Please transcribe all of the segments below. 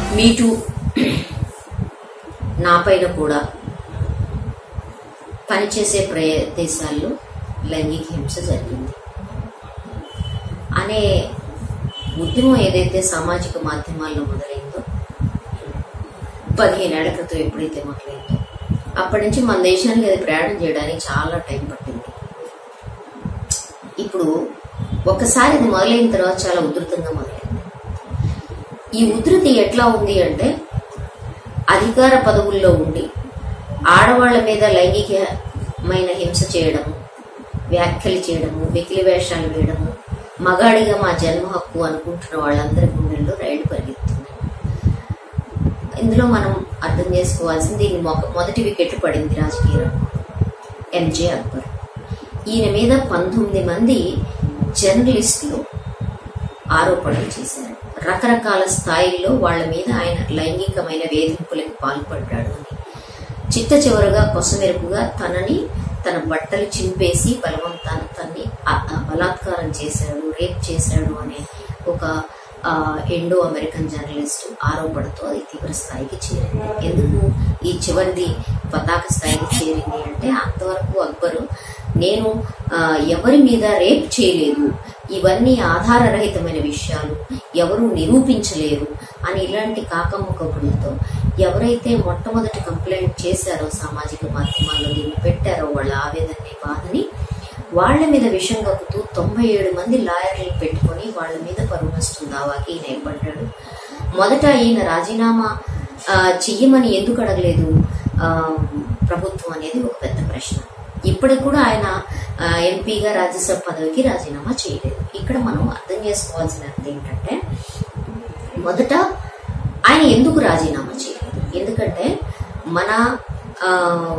Meet నా పైన కూడా పనిచేసే ప్రదేశాల్లో లైంగిక హింస జరిగింది అనే ఉద్యమం ఏదైతే సామాజిక మాధ్యమాల్లో మొదలైందో పదిహేనేళ్ల క్రితం ఎప్పుడైతే మొదలైందో అప్పటి నుంచి మన దేశానికి అది ప్రయాణం చేయడానికి చాలా టైం పట్టింది ఇప్పుడు ఒక్కసారి ఇది మొదలైన తర్వాత చాలా ఉధృతంగా మొదలైంది ఈ ఉధృతి ఎట్లా ఉంది అంటే అధికార పదవుల్లో ఉండి ఆడవాళ్ల మీద లైంగికమైన హింస చేయడము వ్యాఖ్యలు చేయడము వెకిలి వేషాలు వేయడము మగాడిగా మా జన్మ హక్కు అనుకుంటున్న వాళ్ళందరి గుండెల్లో రైళ్లు పరిగెత్తున్నాయి ఇందులో మనం అర్థం చేసుకోవాల్సింది దీని మొక- మొదటి వికెట్ పడింది రాజకీయ రంగంలో. ఎంజే అక్బర్ ఈయన మీద పంతొమ్మిది మంది జర్నలిస్టులు ఆరోపణలు చేశారు రకరకాల స్థాయిల్లో వాళ్ళ మీద ఆయన లైంగికమైన వేధింపులకు పాల్పడ్డాడు అని చిట్ట చివరగా కొసమెరుపుగా తనని తన బట్టలు చింపేసి బలవంతాన్ని తన్ని అ- అ- బలాత్కారం చేశాడు రేప్ చేశాడు అనే ఒక ఆ, ఎండో అమెరికన్ జర్నలిస్ట్ ఆరోపణతో అది తీవ్ర స్థాయికి చేరింది ఎందుకు ఈ చివరిది పతాక స్థాయికి చేరింది అంటే అంతవరకు అక్బరు నేను ఆ, ఎవరి మీద రేప్ చేయలేదు ఇవన్నీ ఆధారరహితమైన విషయాలు ఎవరు నిరూపించలేరు అని ఇలాంటి కాకమ్మ కబుర్లతో ఎవరైతే మొట్టమొదటి కంప్లైంట్ చేశారో సామాజిక మాధ్యమాల్లో దీన్ని పెట్టారో వాళ్ళ ఆవేదనని బాధని వాళ్ళ మీద విషం కక్కుతూ తొంభై ఏడు మంది లాయర్లు పెట్టుకొని వాళ్ళ మీద పరువు నష్టం దావాకి ఈయన ఏర్పడ్డాడు మొదట ఈయన రాజీనామా ఆ, చెయ్యమని ఎందుకు అడగలేదు ఆ, ప్రభుత్వం అనేది ఒక పెద్ద ప్రశ్న ఇప్పటికి కూడా ఆయన ఆ, ఎంపీగా రాజ్యసభ పదవికి రాజీనామా చేయలేదు ఇక్కడ మనం అర్థం చేసుకోవాల్సినది ఏంటంటే మొదట ఆయన ఎందుకు రాజీనామా చేయలేదు ఎందుకంటే మన ఆ,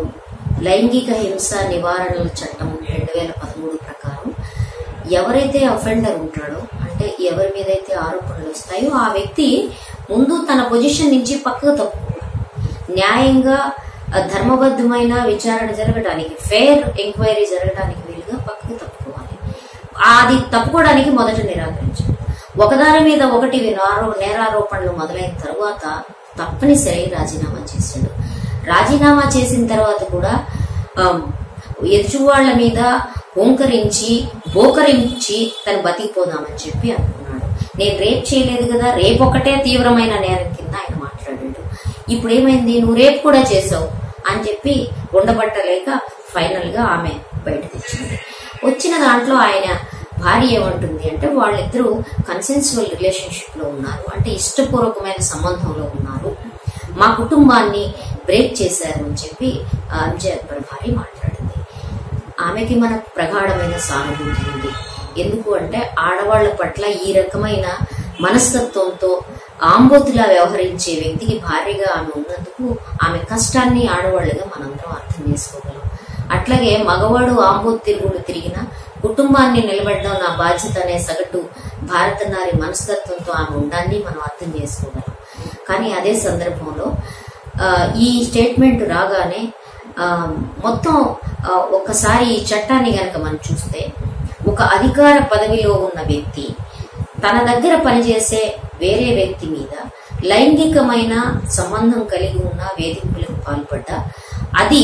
లైంగిక హింస నివారణల చట్టం రెండు వేల పదమూడు ప్రకారం ఎవరైతే అఫెండర్ ఉంటాడో అంటే ఎవరి మీద అయితే ఆరోపణలు వస్తాయో ఆ వ్యక్తి ముందు తన పొజిషన్ నుంచి పక్కకు తప్పుకోవాలి న్యాయంగా ఆ, ధర్మబద్ధమైన విచారణ జరగడానికి ఫెయిర్ ఎంక్వైరీ జరగడానికి వీలుగా పక్కకు తప్పుకోవాలి అది తప్పుకోవడానికి మొదట నిరాకరించాడు ఒకదాని మీద ఒకటి నారో- నేరారోపణలు మొదలైన తర్వాత తప్పనిసరి రాజీనామా చేశాడు రాజీనామా చేసిన తర్వాత కూడా ఆమ్, ఎదుటివాళ్ల మీద హోంకరించి బోకరించి తను బతికిపోదామని చెప్పి అనుకున్నాడు నేను రేప్ చేయలేదు కదా రేపు ఒకటే తీవ్రమైన నేరం కింద ఆయన మాట్లాడాడు ఇప్పుడు ఏమైంది నువ్వు రేపు కూడా చేసావు అని చెప్పి ఉండబట్టలేక ఫైనల్ గా ఆమె బయట తెచ్చింది వచ్చిన దాంట్లో ఆయన భార్య ఏమంటుంది అంటే వాళ్ళిద్దరూ కన్సెన్సువల్ రిలేషన్షిప్ లో ఉన్నారు అంటే ఇష్టపూర్వకమైన సంబంధంలో ఉన్నారు మా కుటుంబాన్ని బ్రేక్ చేశారు అని చెప్పి ఆ, అంజయ్ అక్బర్ భార్య మాట్లాడింది ఆమెకి మన ప్రగాఢమైన సానుభూతి ఉంది ఎందుకు అంటే ఆడవాళ్ల పట్ల ఈ రకమైన మనస్తత్వంతో ఆంబోతులా వ్యవహరించే వ్యక్తికి భార్యగా ఆమె ఉన్నందుకు ఆమె కష్టాన్ని ఆడవాళ్లుగా మనందరం అర్థం చేసుకోగలం అట్లాగే మగవాడు ఆంబోతు తిరుగుడు తిరిగిన కుటుంబాన్ని నిలబెట్టడం నా బాధ్యత అనే సగటు భారత నారి మనస్తత్వంతో ఆమె ఉండాన్ని మనం అర్థం చేసుకోగలం కానీ అదే సందర్భంలో ఆ, ఈ స్టేట్మెంట్ రాగానే ఆ, మొత్తం ఆ, ఒక్కసారి ఈ చట్టాన్ని గనక మనం చూస్తే ఒక అధికార పదవిలో ఉన్న వ్యక్తి తన దగ్గర పనిచేసే వేరే వ్యక్తి మీద లైంగికమైన సంబంధం కలిగి ఉన్న వేధింపులకు పాల్పడ్డా అది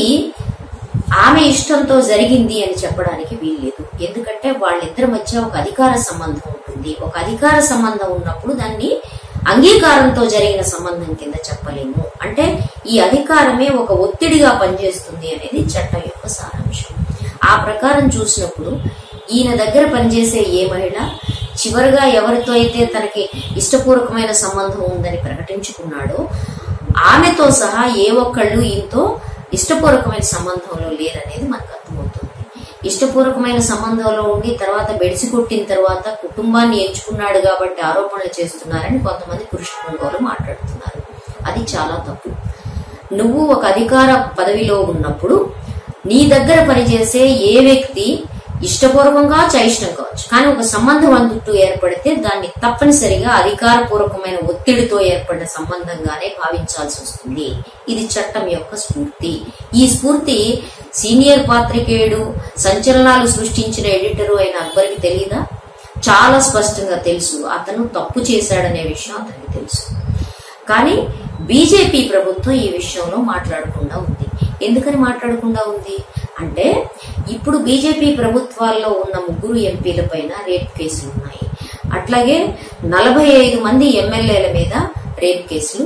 ఆమె ఇష్టంతో జరిగింది అని చెప్పడానికి వీల్లేదు ఎందుకంటే వాళ్ళిద్దరి మధ్య ఒక అధికార సంబంధం ఉంటుంది ఒక అధికార సంబంధం ఉన్నప్పుడు దాన్ని అంగీకారంతో జరిగిన సంబంధం కింద చెప్పలేము అంటే ఈ అధికారమే ఒక ఒత్తిడిగా పనిచేస్తుంది అనేది చట్టం యొక్క సారాంశం ఆ ప్రకారం చూసినప్పుడు ఈయన దగ్గర పనిచేసే ఏ మహిళ చివరిగా ఎవరితో అయితే తనకి ఇష్టపూర్వకమైన సంబంధం ఉందని ప్రకటించుకున్నాడో ఆమెతో సహా ఏ ఒక్కళ్ళు ఈయనతో ఇష్టపూర్వకమైన సంబంధంలో లేరనేది మనకు అర్థమవుతుంది ఇష్టపూర్వకమైన సంబంధంలో ఉండి తర్వాత బెడిసి కొట్టిన తర్వాత కుటుంబాన్ని ఎంచుకున్నాడు కాబట్టి ఆరోపణలు చేస్తున్నారని కొంతమంది పురుష పుంగవులు మాట్లాడుతున్నారు అది చాలా తప్పు నువ్వు ఒక అధికార పదవిలో ఉన్నప్పుడు నీ దగ్గర పనిచేసే ఏ వ్యక్తి ఇష్టపూర్వకంగా అయిష్టం కావచ్చు కానీ ఒక సంబంధం అంటూ ఏర్పడితే దాన్ని తప్పనిసరిగా అధికారపూర్వకమైన ఒత్తిడితో ఏర్పడిన సంబంధంగానే భావించాల్సి వస్తుంది ఇది చట్టం యొక్క స్ఫూర్తి ఈ స్ఫూర్తి సీనియర్ పాత్రికేయుడు సంచలనాలు సృష్టించిన ఎడిటరు అయిన అక్బర్కి తెలియదా చాలా స్పష్టంగా తెలుసు అతను తప్పు చేశాడనే విషయం అతనికి తెలుసు కానీ బీజేపీ ప్రభుత్వం ఈ విషయంలో మాట్లాడకుండా ఉంది ఎందుకని మాట్లాడకుండా ఉంది అంటే ఇప్పుడు బీజేపీ ప్రభుత్వాల్లో ఉన్న ముగ్గురు ఎంపీల పైన రేప్ కేసులు ఉన్నాయి అట్లాగే నలభై ఐదు మంది ఎమ్మెల్యేల మీద రేప్ కేసులు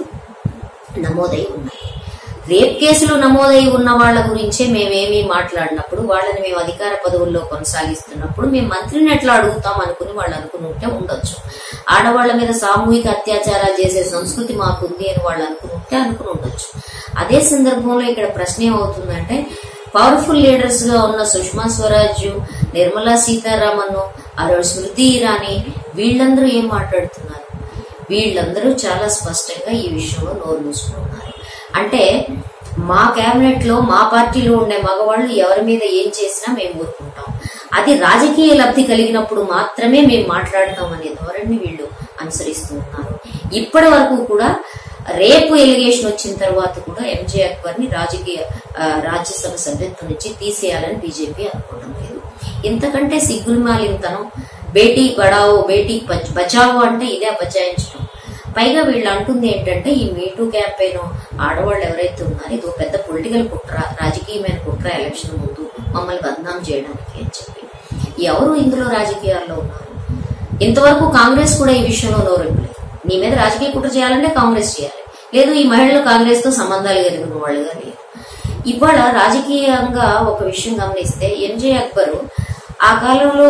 నమోదై ఉన్నాయి రేప్ కేసులు నమోదై ఉన్న వాళ్ళ గురించే మేమేమీ మాట్లాడినప్పుడు వాళ్ళని మేము అధికార పదవుల్లో కొనసాగిస్తున్నప్పుడు మేము మంత్రిని ఎట్లా అడుగుతాం అనుకుని వాళ్ళు అనుకుని ఉంటే ఉండొచ్చు ఆడవాళ్ల మీద సామూహిక అత్యాచారాలు చేసే సంస్కృతి మాకుంది అని వాళ్ళు అనుకుని ఉంటే అనుకుని ఉండొచ్చు అదే సందర్భంలో ఇక్కడ ప్రశ్న ఏమవుతుందంటే పవర్ఫుల్ లీడర్స్ గా ఉన్న సుష్మా స్వరాజ్ నిర్మలా సీతారామన్ అరుణ్ స్మృతి ఇరానీ వీళ్ళందరూ ఏం మాట్లాడుతున్నారు వీళ్ళందరూ చాలా స్పష్టంగా ఈ విషయంలో నోరు మూసుకున్నారు అంటే మా కేబినెట్ లో మా పార్టీలో ఉండే మగవాళ్ళు ఎవరి మీద ఏం చేసినా మేము ఊరుకుంటాం అది రాజకీయ లబ్ధి కలిగినప్పుడు మాత్రమే మేము మాట్లాడతాం అనే ధోరణిని వీళ్ళు అనుసరిస్తూ ఉన్నారు ఇప్పటి వరకు కూడా రేపు ఎలిగేషన్ వచ్చిన తర్వాత కూడా ఎంజే అక్బర్ ని రాజకీయ ఆ, రాజ్యసభ సభ్యత్వం నుంచి తీసేయాలని బీజేపీ అనుకోవడం లేదు ఇంతకంటే సిగ్గులమాలినతనం బేటీ పడావో బేటీ బచ్- బచావో అంటే ఇదే బచాయించడం పైగా వీళ్ళు అంటుంది ఏంటంటే ఈ మీటూ క్యాంపెయిన్ ఆడవాళ్ళు ఎవరైతే ఉన్నారో ఇది ఒక పెద్ద పొలిటికల్ కుట్ర రాజకీయమైన కుట్ర ఎలక్షన్ ముందు మమ్మల్ని బదనాం చేయడానికి అని చెప్పి ఎవరు ఇందులో రాజకీయాల్లో ఉన్నారు ఇంతవరకు కాంగ్రెస్ కూడా ఈ విషయంలో నోరెప్పలేదు నీ మీద రాజకీయ కుట్ర చేయాలంటే కాంగ్రెస్ చేయాలి లేదు ఈ మహిళలు కాంగ్రెస్ తో సంబంధాలు కలిగిన వాళ్ళుగా లేరు ఇవాళ రాజకీయంగా ఒక విషయం గమనిస్తే ఎంజే అక్బర్ ఆ కాలంలో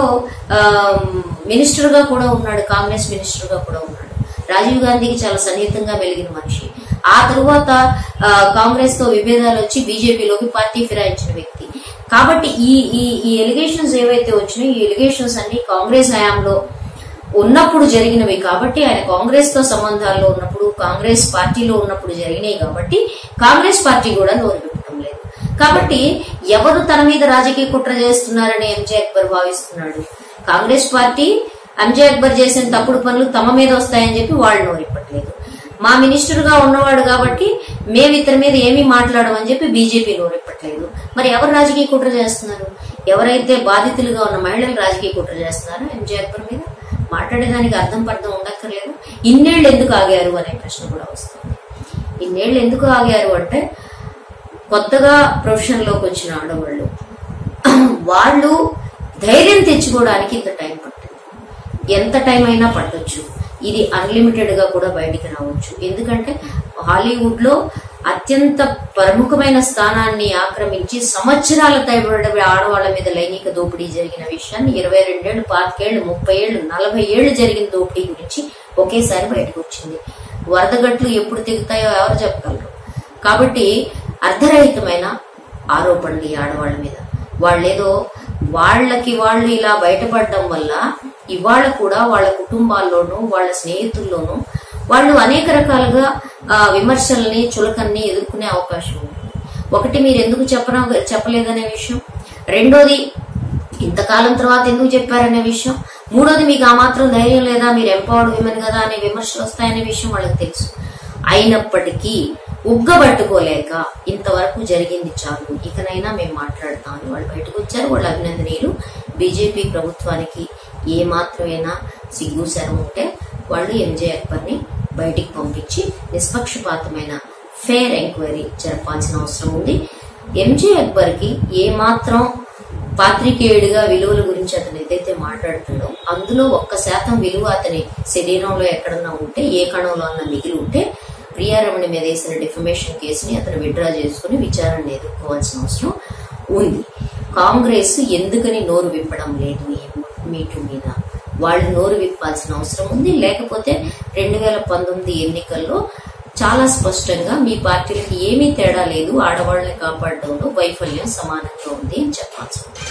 మినిస్టర్ గా కూడా ఉన్నాడు కాంగ్రెస్ మినిస్టర్ గా కూడా ఉన్నాడు రాజీవ్ గాంధీకి చాలా సన్నిహితంగా మెలిగిన మనిషి ఆ తరువాత ఆ, కాంగ్రెస్ తో విభేదాలు వచ్చి బీజేపీలోకి పార్టీ ఫిరాయించిన వ్యక్తి కాబట్టి ఈ ఈ ఈ ఎలిగేషన్స్ ఏవైతే వచ్చినాయో ఈ ఎలిగేషన్స్ అన్ని కాంగ్రెస్ హయాంలో ఉన్నప్పుడు జరిగినవి కాబట్టి ఆయన కాంగ్రెస్ తో సంబంధాల్లో ఉన్నప్పుడు కాంగ్రెస్ పార్టీలో ఉన్నప్పుడు జరిగినాయి కాబట్టి కాంగ్రెస్ పార్టీ కూడా నోరు పెట్టడం లేదు కాబట్టి ఎవరు తన మీద రాజకీయ కుట్ర చేస్తున్నారని ఎంజే అక్బర్ భావిస్తున్నాడు కాంగ్రెస్ పార్టీ ఎంజే అక్బర్ చేసిన తప్పుడు పనులు తమ మీద వస్తాయని చెప్పి వాళ్ళు నోరిప్పట్లేదు మా మినిస్టర్ గా ఉన్నవాడు కాబట్టి మేము ఇతని మీద ఏమీ మాట్లాడమని చెప్పి బీజేపీ నోరెప్పట్లేదు మరి ఎవరు రాజకీయ కుట్ర చేస్తున్నారు ఎవరైతే బాధితులుగా ఉన్న మహిళలు రాజకీయ కుట్ర చేస్తున్నారో ఎంజే అక్బర్ మీద మాట్లాడేదానికి అర్థం పర్థం ఉండక్కర్లేదు ఇన్నేళ్ళు ఎందుకు ఆగారు అనే ప్రశ్న కూడా వస్తుంది ఇన్నేళ్ళు ఎందుకు ఆగారు అంటే కొత్తగా ప్రొఫెషన్ లోకి వచ్చిన ఆడవాళ్ళు వాళ్ళు ధైర్యం తెచ్చుకోవడానికి ఇంత టైం పట్టింది ఎంత టైం అయినా పట్టొచ్చు ఇది అన్లిమిటెడ్ గా కూడా బయటికి రావచ్చు ఎందుకంటే హాలీవుడ్ లో అత్యంత ప్రముఖమైన స్థానాన్ని ఆక్రమించి సంవత్సరాల తరబడి ఆడవాళ్ల మీద లైంగిక దోపిడీ జరిగిన విషయాన్ని ఇరవై రెండేళ్లు పాతికేళ్లు ముప్పై ఏళ్లు నలభై ఏళ్లు జరిగిన దోపిడీ గురించి ఒకేసారి బయటకు వచ్చింది వరదగట్లు ఎప్పుడు తెగుతాయో ఎవరు చెప్పగలరు కాబట్టి అర్ధరహితమైన ఆరోపణలు ఈ ఆడవాళ్ళ మీద వాళ్ళేదో వాళ్ళకి వాళ్ళు ఇలా బయటపడడం వల్ల ఇవాళ కూడా వాళ్ళ కుటుంబాల్లోనూ వాళ్ళ స్నేహితుల్లోనూ వాళ్ళు అనేక రకాలుగా ఆ, విమర్శల్ని చులకల్ని ఎదుర్కొనే అవకాశం ఉంది ఒకటి మీరు ఎందుకు చెప్పన చెప్పలేదనే విషయం రెండోది ఇంతకాలం తర్వాత ఎందుకు చెప్పారనే విషయం మూడోది మీకు ఆ మాత్రం ధైర్యం లేదా మీరు ఎంపవర్డ్ విమెన్ కదా అనే విమర్శలు వస్తాయనే విషయం వాళ్ళకి తెలుసు అయినప్పటికీ ఉగ్గబట్టుకోలేక ఇంతవరకు జరిగింది చాలు ఇకనైనా మేము మాట్లాడతామని వాళ్ళు బయటకు వచ్చారు వాళ్ళు అభినందనీయులు బీజేపీ ప్రభుత్వానికి ఏ మాత్రమైనా సిగ్గు శరం ఉంటే వాళ్ళు ఎంజే అక్బర్ని బయటికి పంపించి నిష్పక్షపాతమైన ఫేర్ ఎంక్వైరీ జరపాల్సిన అవసరం ఉంది ఎంజే అక్బర్కి ఏ మాత్రం పాత్రికేయుడిగా విలువల గురించి అతను ఏదైతే మాట్లాడుతుండో అందులో ఒక్క శాతం విలువ అతని శరీరంలో ఎక్కడన్నా ఉంటే ఏ కణంలో అన్న మిగిలి ఉంటే ప్రియారమణి మీద వేసిన డిఫమేషన్ కేసుని అతను విత్డ్రా చేసుకుని విచారణ ఎదుర్కోవాల్సిన అవసరం ఉంది కాంగ్రెస్ ఎందుకని నోరు విప్పడం లేదు ఈ మీటు మీద వాళ్ళు నోరు విప్పాల్సిన అవసరం ఉంది లేకపోతే రెండు వేల పంతొమ్మిది ఎన్నికల్లో చాలా స్పష్టంగా మీ పార్టీలకి ఏమీ తేడా లేదు ఆడవాళ్ళని కాపాడడంలో వైఫల్యం సమానంగా ఉంది అని చెప్పాల్సి ఉంది